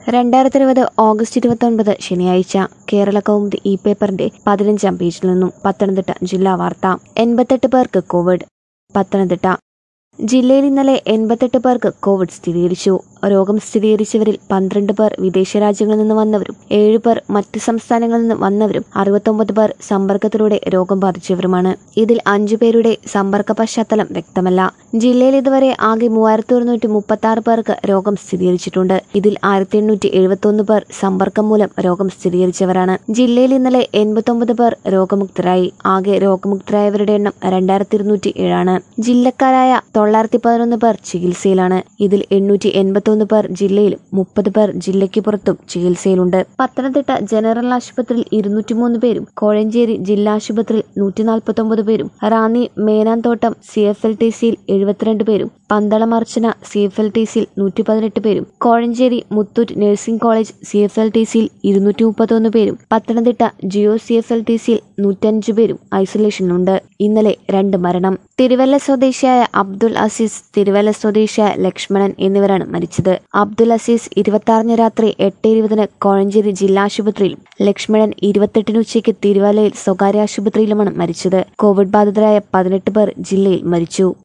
രണ്ടായിരത്തി ഇരുപത് ഓഗസ്റ്റ് ഇരുപത്തൊൻപത് ശനിയാഴ്ച കേരള കൗമുദി ഇ പേപ്പറിന്റെ പതിനഞ്ചാം പേജിൽ നിന്നും പത്തനംതിട്ട ജില്ലാ വാർത്ത എൺപത്തെട്ട് പേർക്ക് കോവിഡ് പത്തനംതിട്ട ജില്ലയിൽ ഇന്നലെ എൺപത്തെട്ട് പേർക്ക് കോവിഡ് സ്ഥിരീകരിച്ചു രോഗം സ്ഥിരീകരിച്ചവരിൽ പന്ത്രണ്ട് പേർ വിദേശ രാജ്യങ്ങളിൽ നിന്ന് വന്നവരും ഏഴ് പേർ മറ്റ് സംസ്ഥാനങ്ങളിൽ നിന്ന് വന്നവരും അറുപത്തൊമ്പത് പേർ സമ്പർക്കത്തിലൂടെ രോഗം ബാധിച്ചവരുമാണ് ഇതിൽ അഞ്ചു പേരുടെ സമ്പർക്ക പശ്ചാത്തലം വ്യക്തമല്ല ജില്ലയിൽ ഇതുവരെ ആകെ മൂവായിരത്തി ഒരുന്നൂറ്റി മുപ്പത്തി ആറ് പേർക്ക് രോഗം സ്ഥിരീകരിച്ചിട്ടുണ്ട് ഇതിൽ ആയിരത്തി എണ്ണൂറ്റി എഴുപത്തി ഒന്ന് പേർ സമ്പർക്കം മൂലം രോഗം സ്ഥിരീകരിച്ചവരാണ് ജില്ലയിൽ ഇന്നലെ എൺപത്തൊമ്പത് പേർ രോഗമുക്തരായി ആകെ രോഗമുക്തരായവരുടെ എണ്ണം രണ്ടായിരത്തി ഇരുന്നൂറ്റി ഏഴാണ് ജില്ലക്കാരായ തൊള്ളായിരത്തി പതിനൊന്ന് പേർ ചികിത്സയിലാണ് ഇതിൽ എണ്ണൂറ്റി എൺപത്തി ഒന്ന് പേർ ജില്ലയിലും മുപ്പത് പേർ ജില്ലയ്ക്ക് പുറത്തും ചികിത്സയിലുണ്ട് പത്തനംതിട്ട ജനറൽ ആശുപത്രിയിൽ ഇരുന്നൂറ്റിമൂന്ന് പേരും കോഴഞ്ചേരി ജില്ലാ ആശുപത്രിയിൽ നൂറ്റി നാൽപ്പത്തി ഒമ്പത് പേരും Ranni Menanthottam C F L T സിയിൽ എഴുപത്തിരണ്ട് പേരും Pandalam Archana C F L T സിയിൽ നൂറ്റി പതിനെട്ട് പേരും Kozhencherry Muthoot nursing college C F L T സിയിൽ ഇരുന്നൂറ്റി മുപ്പത്തൊന്ന് പേരും Pathanamthitta Jio C F L T സിയിൽ നൂറ്റഞ്ച് പേരും ഐസൊലേഷനിലുണ്ട് ഇന്നലെ രണ്ട് മരണം തിരുവല്ല സ്വദേശിയായ അബ്ദുൾ അസീസ് തിരുവല്ല സ്വദേശിയായ ലക്ഷ്മണൻ എന്നിവരാണ് മരിച്ചത് അബ്ദുൾ അസീസ് ഇരുപത്തി രാത്രി എട്ട് ഇരുപതിന് കോഴഞ്ചേരി ജില്ലാ ആശുപത്രിയിലും ലക്ഷ്മണൻ ഇരുപത്തെട്ടിന് ഉച്ചയ്ക്ക് തിരുവല്ലയിൽ സ്വകാര്യ ആശുപത്രിയിലുമാണ് മരിച്ചത് കോവിഡ് ബാധിതരായ പതിനെട്ട് പേർ ജില്ലയിൽ മരിച്ചു